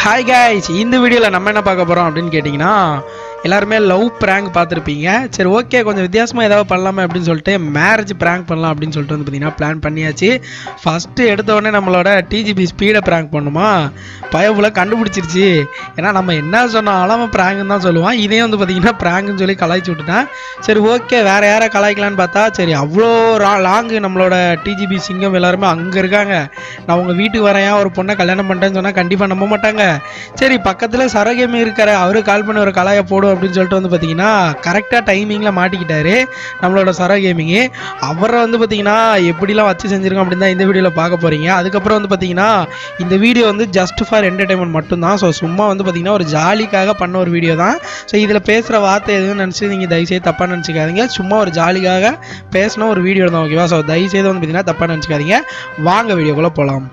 Hi guys இந்த வீடியோவில் நம்ம என்ன பார்க்க போகிறோம் அப்படின்னு கேட்டிங்கன்னா எல்லாருமே லவ் ப்ராங்க் பார்த்துருப்பீங்க சரி ஓகே கொஞ்சம் வித்தியாசமாக ஏதாவது பண்ணலாமே அப்படின்னு சொல்லிட்டு மேரேஜ் ப்ராங்க் பண்ணலாம் அப்படின்னு சொல்லிட்டு வந்து பார்த்தீங்கன்னா பிளான் பண்ணியாச்சு ஃபஸ்ட்டு எடுத்த உடனே நம்மளோட டிஜிபி ஸ்பீடை ப்ராங்க் பண்ணுமா பயபுல கண்டுபிடிச்சிருச்சு ஏன்னா நம்ம என்ன சொன்னாலும் அவன் ப்ராங்குன்னு தான் சொல்லுவான் இதே வந்து பார்த்தீங்கன்னா ப்ராங்குன்னு சொல்லி கலாய்ச்சி விட்டுட்டேன் சரி ஓகே வேறு யாரை கலாய்க்கலான்னு பார்த்தா சரி அவ்வளோ லாங்கு நம்மளோட டிஜிபி சிங்கம் எல்லாருமே அங்கே இருக்காங்க நான் உங்கள் வீட்டுக்கு வரேன் ஒரு பொண்ணை கல்யாணம் பண்ணிட்டேன்னு சொன்னால் கண்டிப்பாக நம்ப மாட்டாங்க சரி பக்கத்தில் சரகேமி இருக்காரு அவரு கால் பண்ணி ஒரு கலாயை போடும் அப்படின்னு சொல்லிட்டு வந்து பார்த்தீங்கன்னா கரெக்டாக டைமிங்கில் மாட்டிக்கிட்டாரு நம்மளோட சரோ கேமிங்கு அவரை வந்து பார்த்தீங்கன்னா எப்படிலாம் வச்சு செஞ்சிருக்கோம் அப்படின்னு தான் இந்த வீடியோவில் பார்க்க போகிறீங்க அதுக்கப்புறம் வந்து பார்த்தீங்கன்னா இந்த வீடியோ வந்து ஜஸ்ட் ஃபார் என்டர்டைன்மெண்ட் மட்டும்தான் ஸோ சும்மா வந்து பார்த்தீங்கன்னா ஒரு ஜாலிக்காக பண்ண ஒரு வீடியோ தான் ஸோ இதில் பேசுகிற வார்த்தை எதுவும் நினச்சி நீங்கள் தயவுசெய்து தப்பாக நினச்சிக்காதீங்க சும்மா ஒரு ஜாலிக்காக பேசின ஒரு வீடியோ தான் ஓகேவா ஸோ தயவுசெய்து வந்து பார்த்தீங்கன்னா தப்பாக நினச்சிக்காதீங்க வாங்க வீடியோக்குள்ளே போகலாம்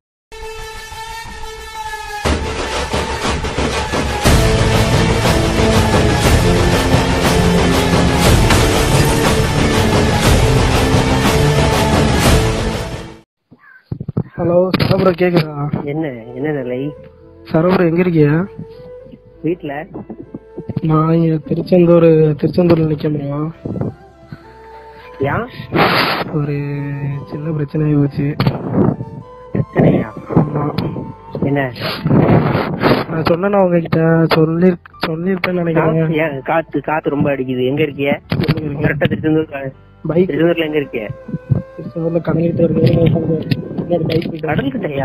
ஹலோ சரபுரம் கேக்குதா என்ன என்ன நிலை சரபுரம் எங்க இருக்கியா வீட்ல நான் இங்க திருச்செந்தூர் திருச்செந்தூர்ல நிக்கணும் ஏன் ஒரு சின்ன பிரச்சனை ஆகி போச்சு பிரச்சனையா ஆமா என்ன நான் சொன்னேன்னா உங்ககிட்ட சொல்லி சொல்லியிருப்பேன்னு நினைக்கிறேன் காத்து- ஏன் காத்து காத்து ரொம்ப அடிக்குது எங்க இருக்கிய கரெக்டா திருச்செந்தூர் க- பைக் திருச்செந்தூர்ல எங்க இருக்கிய திருச்செந்தூர்ல கடலிட்டு இருக்கு பைக் கடல் கிட்டயா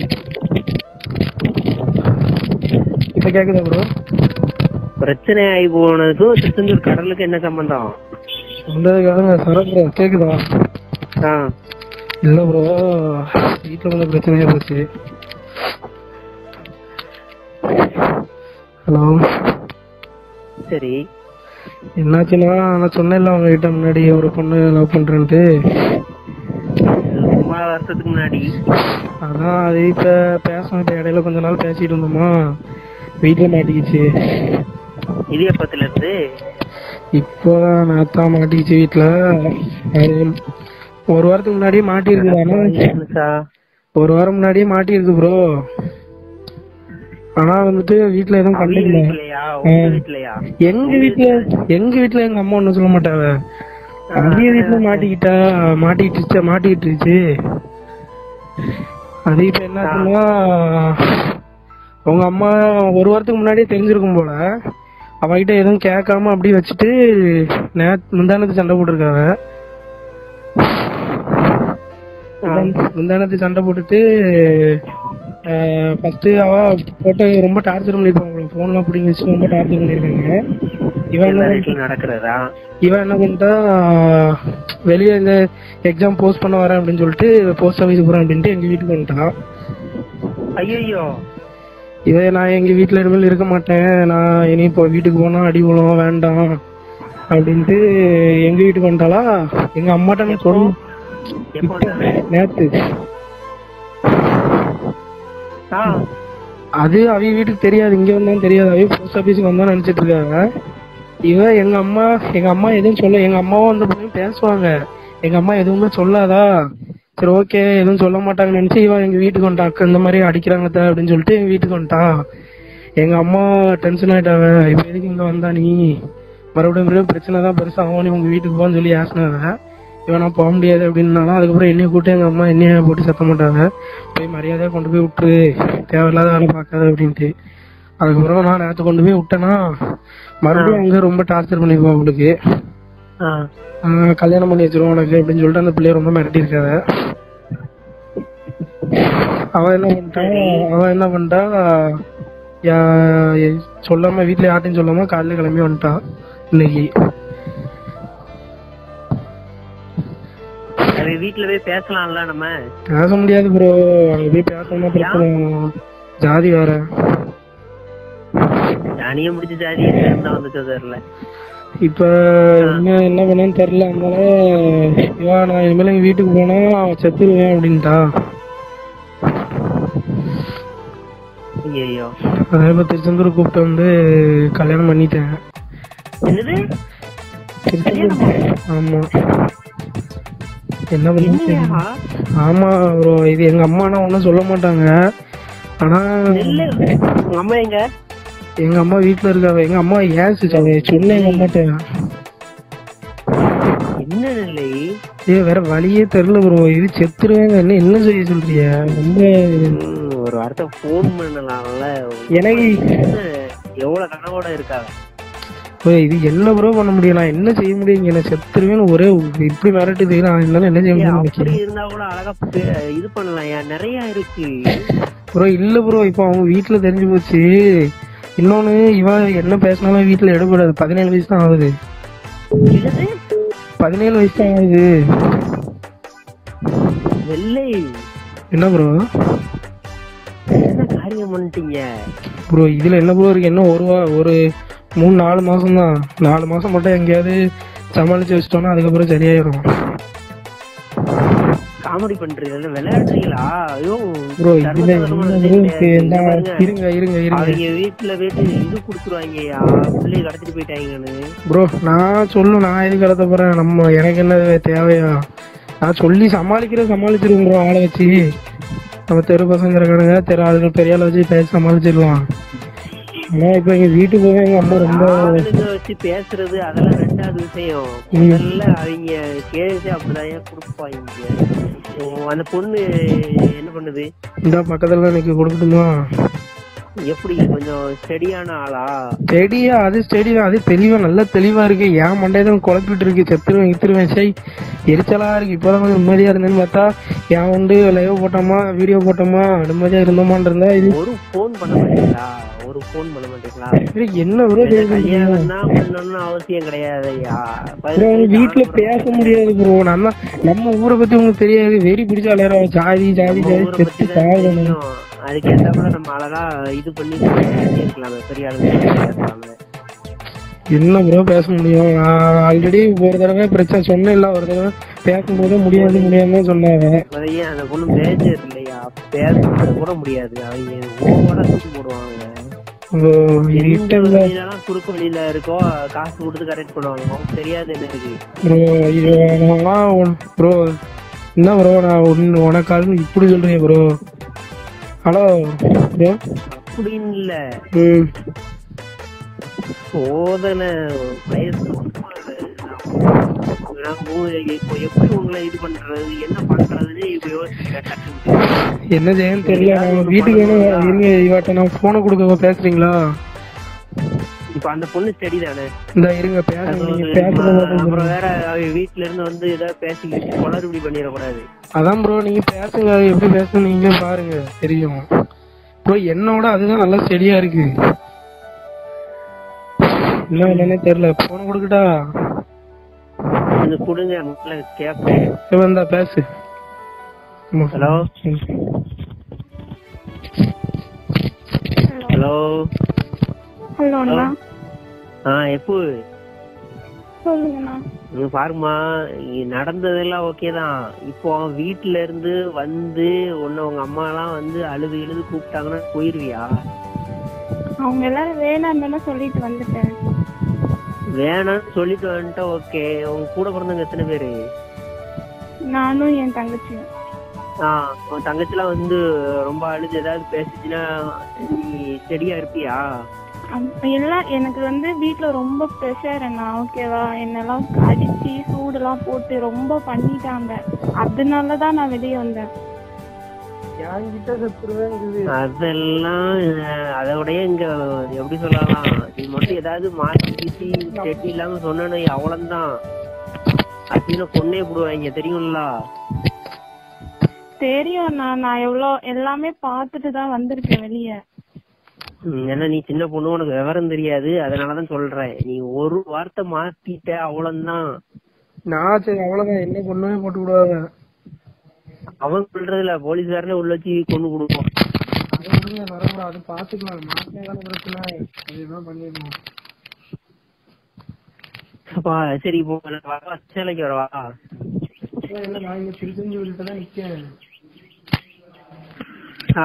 இப்ப கேக்குதா ப்ரோ பிரச்சனை ஆகி போனதுக்கும் திருச்செந்தூர் கடலுக்கு என்ன சம்பந்தம் வந்ததுக்காக சரபுரம் கேக்குதா ஆ இல்ல ப்ரோ வீட்டுல கொஞ்சம் பிரச்சனையா போச்சு ஹலோ சரி என்னாச்சுன்னா நான் சொன்னேன்ல அவங்க கிட்ட முன்னாடி ஒரு பொண்ணு லவ் பண்றேன்ட்டு சும்மா வருஷத்துக்கு முன்னாடி அதான் அது இப்ப பேசணும் இப்ப இடையில கொஞ்ச நாள் பேசிட்டு இருந்தோமா வீட்டுல மாட்டிக்கிச்சு இடியப்பத்துல இருந்து இப்போ நேத்தா மாட்டிக்கிச்சு வீட்டுல அது ஒரு வாரத்துக்கு முன்னாடியே மாட்டிருக்கு ஆனா என்னசா? ஒரு வாரம் முன்னாடியே மாட்டிருக்கு ப்ரோ ஆனா வந்துட்டு வீட்டுல எதுவும் அவங்க கண்டுக்கல வீட்லயா உங்க வீட்லயா எங்க வீட்டுல எங்க வீட்டுல எங்க அம்மா ஒண்ணும் சொல்ல மாட்டாவ அவிய வீட்டுல மாட்டிக்கிட்டா மாட்டிக்கிட்டு மாட்டிக்கிட்டுருச்சு அது இப்ப என்னாச்சுன்னா உங்க அம்மா ஒரு வாரத்துக்கு முன்னாடியே தெரிஞ்சிருக்கும் போல அவகிட்ட எதுவும் கேட்காம அப்படியே வச்சுட்டு நே முந்தானத்து சண்டை போட்டிருக்காங்க முந்தானத்து சண்டை போட்டுட்டு ஃபர்ஸ்ட் அவ போட்டு ரொம்ப டார்ச்சர் பண்ணிருப்பாங்க போன்லாம் பிடிங்கி வச்சு ரொம்ப டார்ச்சர் பண்ணிருக்காங்க இவன் என்ன எல்லா வீட்லயும் நடக்கிறதா இவன் என்ன பண்ணிட்டா வெளியே இந்த எக்ஸாம் போஸ்ட் பண்ண வரேன் அப்படின்னு சொல்லிட்டு போஸ்ட் ஆஃபீஸ் போறேன் அப்படின்ட்டு எங்க வீட்டுக்கு வந்துட்டான் ஐயோ இவன் நான் எங்க வீட்டுல இனிமேல் இருக்க மாட்டேன் நான் இனி இப்போ வீட்டுக்கு போனா அடி விழும் வேண்டாம் அப்படின்ட்டு எங்க வீட்டுக்கு வந்துட்டாளா எங்க அம்மாட்ட நான் சொல்லு எப்போ நேத்து ஆ அது அவங்க வீட்டுக்கு தெரியாது இங்க வந்தாலும் தெரியாது அவங்க போஸ்ட் ஆபீஸ்க்கு வந்தா நினைச்சிட்டு இருக்காங்க இவன் எங்க அம்மா எங்க அம்மா எதுவும் சொல்ல எங்க அம்மாவும் வந்து போய் பேசுவாங்க எங்க அம்மா எதுவுமே சொல்லாதா சரி ஓகே எதுவும் சொல்ல மாட்டாங்கன்னு நினைச்சு இவன் எங்க வீட்டுக்கு வந்துட்டான் அக்கா இந்த மாதிரி அடிக்கிறாங்க அத்தை அப்படின்னு சொல்லிட்டு எங்க வீட்டுக்கு வந்துட்டான் எங்க அம்மா டென்ஷன் ஆயிட்டாங்க இப்ப எதுக்கு இங்க வந்தா நீ மறுபடியும் மறுபடியும் பிரச்சனை தான் பெருசா ஆகும் நீ உங்க வீட்டுக்கு போன்னு சொல்லி ஆசினாங்க இவன் நான் போக முடியாது அப்படின்னாலும் அதுக்கப்புறம் என்னைய கூப்பிட்டு எங்க அம்மா என்னைய போட்டு சத்த மாட்டாங்க போய் மரியாதையா கொண்டு போய் விட்டுரு தேவையில்லாத வேலை பார்க்காத அப்படின்ட்டு அதுக்கப்புறம் நான் நேரத்தை கொண்டு போய் விட்டேன்னா மறுபடியும் அங்க ரொம்ப டார்ச்சர் பண்ணிருப்போம் அவளுக்கு ஆ ஆஹ் கல்யாணம் பண்ணி வச்சிருவோம் உனக்கு அப்படின்னு சொல்லிட்டு அந்த பிள்ளைய ரொம்ப மிரட்டி இருக்காத அவ என்ன பண்ணிட்டா அவ என்ன பண்ணிட்டா யா- சொல்லாம வீட்டுல யார்ட்டையும் சொல்லாம காலையில கிளம்பி வந்துட்டான் இன்னைக்கு அது வீட்ல போய் பேசலாம்ல நம்ம பேச முடியாது ப்ரோ அங்க போய் பேசணும்னா பிரச்சனை ஜாதி வேற தனியா முடிச்ச ஜாதி என்ன இருந்தா வந்துச்சோ தெரியல இப்ப என்ன என்ன பண்ணேன்னு தெரியல அதனால இவன் நான் இனிமேல் எங்க வீட்டுக்கு போனா அவன் செத்துருவேன் அப்படின்ட்டா ஐயோ அதே மாதிரி திருச்செந்தூர் கூப்பிட்டு வந்து கல்யாணம் பண்ணிட்டேன் என்னது திருச்செந்தூர் ஆமா என்ன பண்ணி என்னையா ஆமா ப்ரோ இது எங்க அம்மானா ஒன்றும் சொல்ல மாட்டாங்க ஆனா நெல்லு உங்க அம்மா எங்க எங்க அம்மா வீட்டுல இருக்காவ எங்க அம்மா ஏசிச்சாங்க சொன்ன எங்க அம்மாட்ட என்ன நெல்லை ஏ வேற வழியே தெரியல ப்ரோ இது செத்துருவேங்க என்ன என்ன செய்ய சொல்றிய ரொம்ப ம், ஒரு வார்த்தை போன் பண்ணலாம்ல எனக்கு என்ன, எவ்வளவு கனவோட இருக்காங்க bro, இது என்ன ப்ரோ பண்ண முடியும் நான் என்ன செய்ய முடியும் என்ன செத்துருவேன்னு ஒரே இப்படி மிரட்டுது நான் என்னால என்ன செய்ய ஏய், முடியும் அப்படி இருந்தா கூட அழகா பே- இது பண்ணலாம் ஏன் நிறைய இருக்கு ப்ரோ இல்ல ப்ரோ இப்போ அவங்க வீட்டுல தெரிஞ்சு போச்சு இன்னொன்னு இவ என்ன பேசினாலும் வீட்டுல எடுபடாது பதினேழு வயசு தான் ஆகுது என்னது? பதினேழு வயசு தான் ஆகுது வெள்ளை என்ன ப்ரோ என்ன காரியம் பண்ணிட்டீங்க ப்ரோ இதுல என்ன ப்ரோ இருக்கு என்ன ஒரு வா- ஒரு மூணு நாலு மாசம் தான் நாலு மாசம் மட்டும் எங்கேயாவது சமாளிச்சு வச்சிட்டோம்னா அதுக்கப்புறம் சரியாயிரும் காமெடி பண்றீங்க விளையாடுறீங்களா ஐயோ ப்ரோ இதுல சர்வசாதாரணமா என்ன இருக்கு. bro இருக்கு? இங்க இந்தா, பாருங்க. இருங்க இருங்க இருங்க அவங்க வீட்டுல போயிட்டு இது குடுத்துருவாங்கய்யா பிள்ளைய கடத்திட்டு போயிட்டாங்கன்னு ப்ரோ நான் சொல்லு நான் எதுக்கு கடத்த போறேன் நம்ம எனக்கு என்ன தேவையா நான் சொல்லி சமாளிக்கிற சமாளிச்சிருவோம் ப்ரோ ஆளை வச்சு நம்ம தெரு பசங்க இருக்கானுங்க தெரு ஆளுங்க பெரிய ஆளை வச்சு பேசி சமாளிச்சிடலாம் ஆனா இப்ப எங்க வீட்டுக்கு போக எங்க அம்மா ரொம்ப ஆளுங்க வச்சு பேசுறது அதெல்லாம் ரெண்டாவது விஷயம் முதல்ல அவங்க கேஸ் அப்படிதான் ஏன் கொடுப்பாங்க ஓ, அந்த பொண்ணு என்ன பண்ணுது இந்த பக்கத்துல எனக்கு கொடுக்கட்டுமா எப்படி கொஞ்சம் ஸ்டெடியான ஆளா ஸ்டெடியா அது ஸ்டெடி தான் அது தெளிவா நல்லா தெளிவா இருக்கு ஏன் மண்டையதான் குழப்பிட்டு இருக்கு செத்துருவேன் இத்துருவேன் சை எரிச்சலா இருக்கு இப்பதான் கொஞ்சம் நிம்மதியா இருந்தேன்னு பார்த்தா ஏன் உண்டு லைவ் போட்டோமா வீடியோ போட்டோமா நிம்மதியா இருந்தோமான்னு இருந்தா இது ஒரு போன் பண்ண மாட்டீங்களா ஒரு போன் பண்ண மாட்டீங்களா சரி, என்ன ப்ரோ கல்யாணம் தான் பண்ணணும்னு அவசியம் கிடையாதுய்யா வீட்டுல பேச முடியாது ப்ரோ நம்ம நம்ம ஊரை பத்தி உங்களுக்கு தெரியாது வெறி பிடிச்ச விளையாடுறோம் ஜாதி ஜாதி ஜாதி ஊரை பத்தி செத்து தான் சாகணும் தெரியும். அதுக்கேத்தாப்புல நம்ம அழகா இது பண்ணி இருக்கலாமே பெரிய ஆளுங்க பேசலாமே என்ன ப்ரோ பேச முடியும் நான் ஆல்ரெடி ஒரு தடவை பிரச்சனை சொன்னேன் இல்ல ஒரு தடவை பேசும்போது முடியாது முடியாதுன்னு சொன்னாங்க அதையே அந்த பொண்ணு மேஜர் இல்லையா பேச கூட முடியாது அவங்க ஓவரா தூக்கி போடுவாங்க ஓ, எந்த என்கிட்ட இல்ல வழியிலலாம் குறுக்கு வழியில இருக்கோ காசு கொடுத்து கரெக்ட் பண்ணுவாங்க அவங்களுக்கு தெரியாது என்ன இருக்கு ப்ரோ இது நான் ப்ரோ என்ன ப்ரோ நான் ஒன்னு உனக்காக இப்படி சொல்றீங்க ப்ரோ ஹலோ ப்ரோ அப்படின்னு இல்ல ம் சோதனை வயசு முப்பது. நான் உங்க- இப்போ எப்படி உங்களை இது பண்றது என்ன பண்றதுன்னு இப்ப யோசிக்கிறேன் டக்குன்னு. என்ன செய்யன்னு தெரியல நான் வீட்டுக்கு வேணும் இருங்க இவாட்ட நான் போனை கொடுக்க பேசுறீங்களா இப்ப அந்த பொண்ணு ஸ்டடி தானே இந்த இருங்க பேசுங்க நீங்க பேசுறது மட்டும் அப்புறம் வேற அவங்க வீட்டுல இருந்து வந்து ஏதாவது பேசிக்கிட்டு குளறுபடி பண்ணிடக்கூடாது அதான் ப்ரோ நீங்க பேசுங்க அது எப்படி பேசணும் நீங்களே பாருங்க தெரியும் ப்ரோ என்னோட அதுதான் நல்லா செடியா இருக்கு என்ன என்னன்னே தெரியல போன கொடுக்கட்டா இது கொடுங்க முதல்ல கேட்பேன் சிவந்தா பேசு ஆமா. ஹலோ ம். ஹலோ ஹலோ அண்ணா ஆ எப்போ சொல்லுங்கண்ணா இங்க பாருமா இங்க நடந்ததெல்லாம் ஓகே தான் இப்போ அவன் வீட்டுல இருந்து வந்து உன்னை உங்க அம்மா எல்லாம் வந்து அழுது எழுது கூப்பிட்டாங்கன்னா போயிருவியா அவங்க எல்லாரும் வேணாம்னு சொல்லிட்டு வந்துட்டேன் வேணாம்னு சொல்லிட்டு வந்துட்டா ஓகே உங்க கூட பிறந்தவங்க எத்தனை பேரு நானும் என் தங்கச்சியும் ஆ உன் தங்கச்சிலாம் வந்து ரொம்ப அழுது ஏதாவது பேசிச்சுன்னா நீ செடியா இருப்பியா அப்ப எல்லாம் எனக்கு வந்து வீட்ல ரொம்ப ப்ரெஷர் அண்ணா ஓகேவா என்னெல்லாம் அடிச்சு சூடெல்லாம் போட்டு ரொம்ப பண்ணிட்டாங்க அதனாலதான் நான் வெளியே வந்தேன் என்கிட்ட செத்துருவேங்குது. அதெல்லாம் அஹ், அதை விடைய இங்க எப்படி சொல்லலாம் நீ மட்டும் ஏதாவது மாத்தி கீசி செடி இல்லாம சொன்னு அவ்வளவுதான் அப்படின்னு கொன்னே போடுவாங்க தெரியும்ல தெரியும் அண்ணா நான் எவ்வளோ எல்லாமே பார்த்துட்டு தான் வந்திருக்கேன் வெளியே ம், ஏன்னா நீ சின்ன பொண்ணு உனக்கு விவரம் தெரியாது அதனாலதான் சொல்றேன் நீ ஒரு வார்த்தை மாத்திட்ட அவ்வளவுதான் நான் சரி அவ்வளவுதான் என்ன பொண்ணுமே போட்டு விடுவாங்க அவன் சொல்றதுல போலீஸ்காரனே உள்ள வச்சு கொண்டு கொடுப்போம் அது விடுங்க வரக்கூடாது அது பாத்துக்கலாம் மாட்டினாலும் பிரச்சனை அதுதான் பண்ணிடணும் அப்பா சரி இப்போ எனக்கு வர சேலைக்கு வரவா அதான் இல்ல நான் இங்க திருச்செஞ்சு வீட்டுல தான் நிக்கேன் ஆ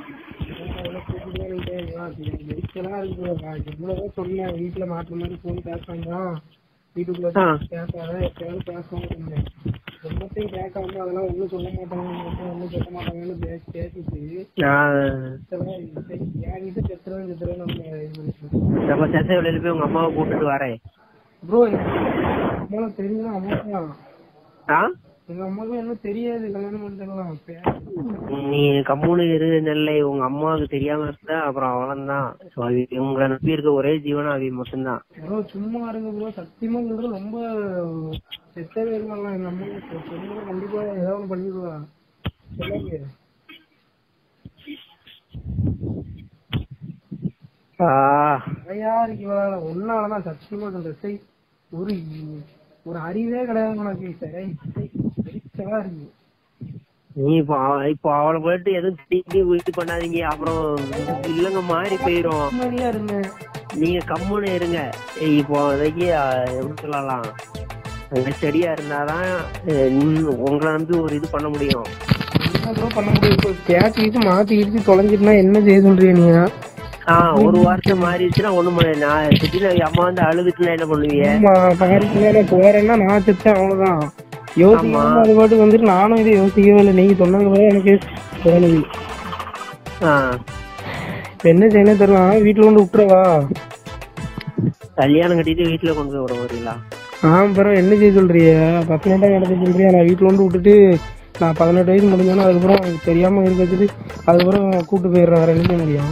எரிச்சலா இருக்கு நான் எவ்வளவோ சொன்னேன் வீட்டுல மாட்டுற மாதிரி போன் பேசுறாங்க வீட்டுக்குள்ள ஆ. பேசாத எப்பயாவது பேசுவாங்க சொன்னேன் ரொம்பத்தையும் கேட்காம அதெல்லாம் ஒன்றும் சொல்ல மாட்டாங்க ஒன்றும் சொல்ல மாட்டாங்கன்னு பேசி பேசிட்டு நான் என்கிட்ட செத்துறேன் செத்துறேன் நம்ம இது பண்ணிட்டு நம்ம செசை வெளியில போய் உங்க அம்மாவை கூட்டிட்டு வரேன் ப்ரோ அம்மாவும் தெரியும் அம்மா ஆ எங்க அம்மாவுக்கும் என்ன தெரியாது கல்யாணம் பண்ணிக்கலாம் நீ கம்முனு இரு நெல்லை உங்க அம்மாவுக்கு தெரியாம இருந்தா அப்புறம் அவ்வளவுதான் So, அது உங்களை நம்பி இருக்க ஒரே ஜீவனம் அவி மட்டும்தான் ப்ரோ சும்மா இருங்க ப்ரோ சத்தியமா சொல்றது ரொம்ப செத்தவே இருக்கலாம் எங்க அம்மா சொல்லுங்க கண்டிப்பா ஏதாவது ஒண்ணு பண்ணிடுவா சொல்லுங்க ஆ, நிறையா இருக்கு இவளால ஒன்னாலதான் சத்தியமா சொல்றேன் சரி ஒரு ஒரு அறிவே கிடையாது உனக்கு சரி எரிச்சலா இருக்கு நீ இப்போ அவ- இப்போ அவளை போயிட்டு எதுவும் திட்டி இது பண்ணாதீங்க அப்புறம் இல்லங்க மாறி போயிரும் நிம்மதியா இருந்தேன் நீங்க கம்முன்னு இருங்க ஏய், இப்போ இப்போதைக்கு அஹ், எப்படி சொல்லலாம் அங்க சரியா இருந்தாதான் அஹ், நீ- உங்களை நம்பி ஒரு இது பண்ண முடியும் என்ன ப்ரோ பண்ண முடியும் இப்போ கேட்டு இது மாத்தி இடிச்சு தொலைஞ்சிட்டுனா என்ன செய்ய சொல்றீங்க நீங்க ஆ ஒரு வாரத்தை மாறிடுச்சுன்னா ஒண்ணும் பண்ணல நான் திடீர்னு அம்மா வந்து அழுதுட்டுனா என்ன பண்ணுவீங்க ஆமா பாரிக்கு மேல போறேன்னா நான் செத்தேன் அவ்வளவுதான் யோசிக்காம அது பாட்டு வந்துட்டு நானும் இதை யோசிக்கவே இல்லை நீங்க சொன்னதுக்கு பிறகு எனக்கு தோணுது ஆ இப்ப என்ன செய்யணும் தெரியல வீட்டுல கொண்டு விட்டுறவா கல்யாணம் கட்டிட்டு வீட்டுல கொண்டு போய் விட வரீங்களா ஆ பிறகு என்ன செய்ய சொல்றிய பதினெட்டாம் இடத்த சொல்றியா நான் வீட்டுல கொண்டு விட்டுட்டு நான் பதினெட்டு வயசு முடிஞ்சோன்னா அதுக்கப்புறம் எனக்கு தெரியாம இருக்க வச்சுட்டு அதுக்கப்புறம் கூட்டு போயிடுறேன் வேற என்ன செய்ய முடியும்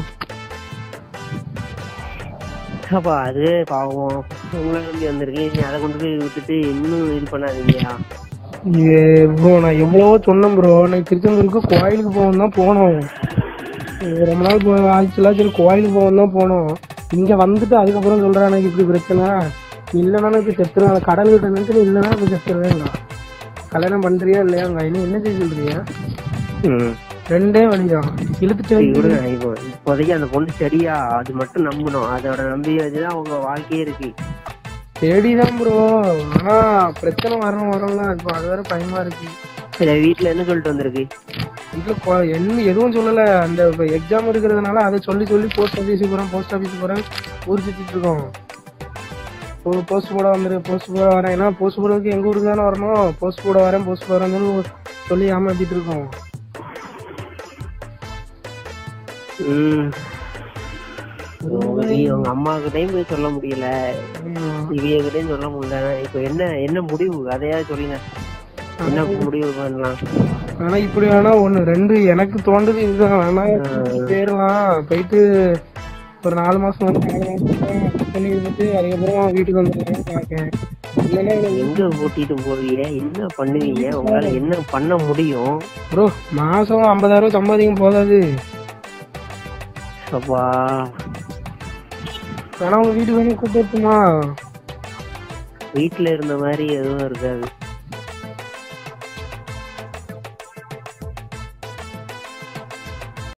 அப்பா அது பாவம் உங்களை நம்பி வந்திருக்கேன் நீ அதை கொண்டு போய் விட்டுட்டு இன்னும் இது பண்ணாதீங்கயா ப்ரோ நான் எவ்வளவோ சொன்னேன் ப்ரோ நான் திருச்செந்தூருக்கு கோயிலுக்கு போகணும் தான் போனோம் இது ரொம்ப நாள் போ ஆச்சுல சரி கோயிலுக்கு போகணும் தான் போனோம் இங்க வந்துட்டு அதுக்கப்புறம் சொல்றேன் எனக்கு இப்படி பிரச்சனை இல்லைன்னா இப்ப செத்துருவேன் கடல் கிட்ட நினைச்சு இல்லைன்னா இப்ப செத்துருவேன் கல்யாணம் பண்றியா இல்லையாங்க இன்னும் என்ன செய்ய சொல்றியா ம் ரெண்டே வழிதான் இழுத்துட்டு சரி, வந்து விடுங்க இப்போ இப்போதைக்கு அந்த பொண்ணு சரியா அது மட்டும் நம்பணும் அதோட நம்பிக்கை வச்சுதான் அவங்க வாழ்க்கையே இருக்கு தேடிதான் ப்ரோ ஆனா பிரச்சனை வரணும் வரல இப்போ அது வேற பயமா இருக்கு சரி வீட்டுல என்ன சொல்லிட்டு வந்திருக்கு வீட்டுல கொ- என்ன எதுவும் சொல்லல அந்த எக்ஸாம் இருக்கிறதுனால அதை சொல்லி சொல்லி போஸ்ட் ஆபீஸ் போறேன் போஸ்ட் ஆபீஸ் போறேன் ஊர் சுத்திட்டு இருக்கோம் போஸ்ட் போட வந்துரு போஸ்ட் போட வரேன் ஏன்னா போஸ்ட் போடுறதுக்கு எங்க ஊருக்கு தானே வரணும் போஸ்ட் போட வரேன் போஸ்ட் போட வரேன்னு சொல்லி ஏமாத்திட்டு இருக்கோம் ம் நீ உங்க அம்மாக்கிட்டையும் போய் சொல்ல முடியல இவியகிட்டையும் சொல்ல முடியல இப்போ என்ன என்ன முடிவு அதையாவது சொல்லுங்க என்ன முடிவு பண்ணலாம் ஆனா இப்படி வேணா ஒண்ணு ரெண்டு எனக்கு தோன்றது இதுதான் வேணா போயிடலாம் போயிட்டு ஒரு நாலு மாசம் வந்து நாலு மாசம் பண்ணி இருந்துட்டு அதுக்கப்புறம் வீட்டுக்கு வந்துடலாம் பாக்கேன் இல்லைன்னா எங்க கூட்டிட்டு போவீங்க என்ன பண்ணுவீங்க உங்களால என்ன பண்ண முடியும் ப்ரோ மாசம் ஐம்பதாயிரம் சம்பாதிக்கும் போதாது அப்பா வேணா உங்க வீட்டுக்கு வேணும் கூப்பிட்டுமா வீட்டுல இருந்த மாதிரி எதுவும் இருக்காது